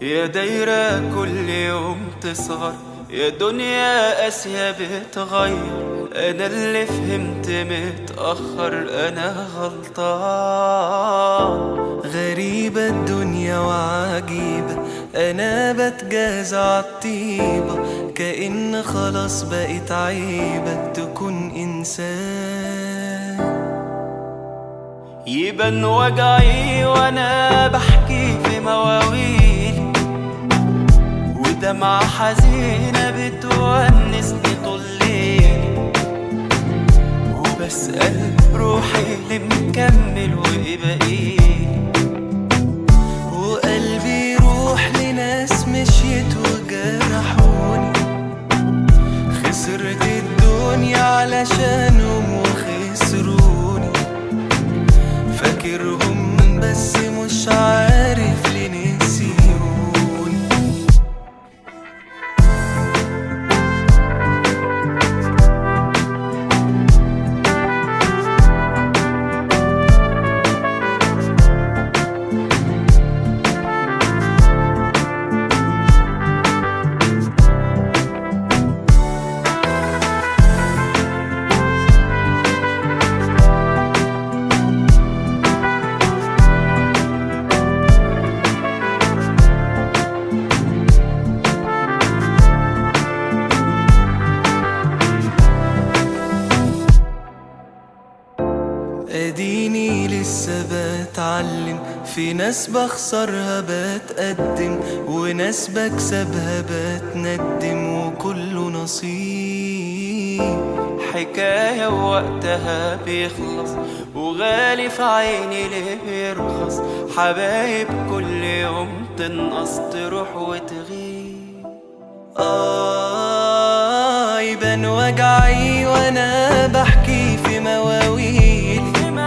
يا دايرة كل يوم تصغر يا دنيا قاسية بتغير أنا اللي فهمت متأخر أنا غلطان غريبة الدنيا وعجيبة أنا بتجاز عالطيبة كأن خلاص بقت عيبة تكون إنسان يبان وجعي وأنا بحكي في مواويلي ودمعة حزينة بتونسني طول ليلي وبسأل روحي اللي مكمل وإيه بقيلي وقلبي يروح لناس مشيت وجرحوني خسرت الدنيا علشانهم وخسروني فاكرهم بس مش عارف ليه نسيوني اديني لسه بتعلم في ناس بخسرها بتقدم وناس بكسبها بتندم وكله نصيب حكاية ووقتها بيخلص وغالي في عيني ليه بيرخص حبايب كل يوم تنقص تروح وتغيب آه يبان وجعي وأنا بحكي في مواويلي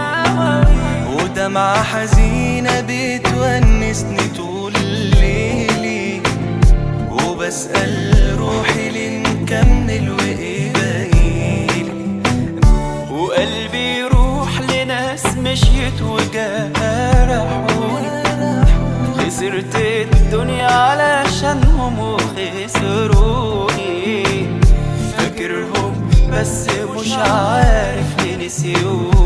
ودمعة حزينة بتونسني طول ليلي وبسأل روحي ليه نكمل وإيه باقيلي وقلبي يروح لناس مشيت وجرحوني خسرت الدنيا علشانهم وخسروني فاكرهم بس مش عارف ليه نسيوني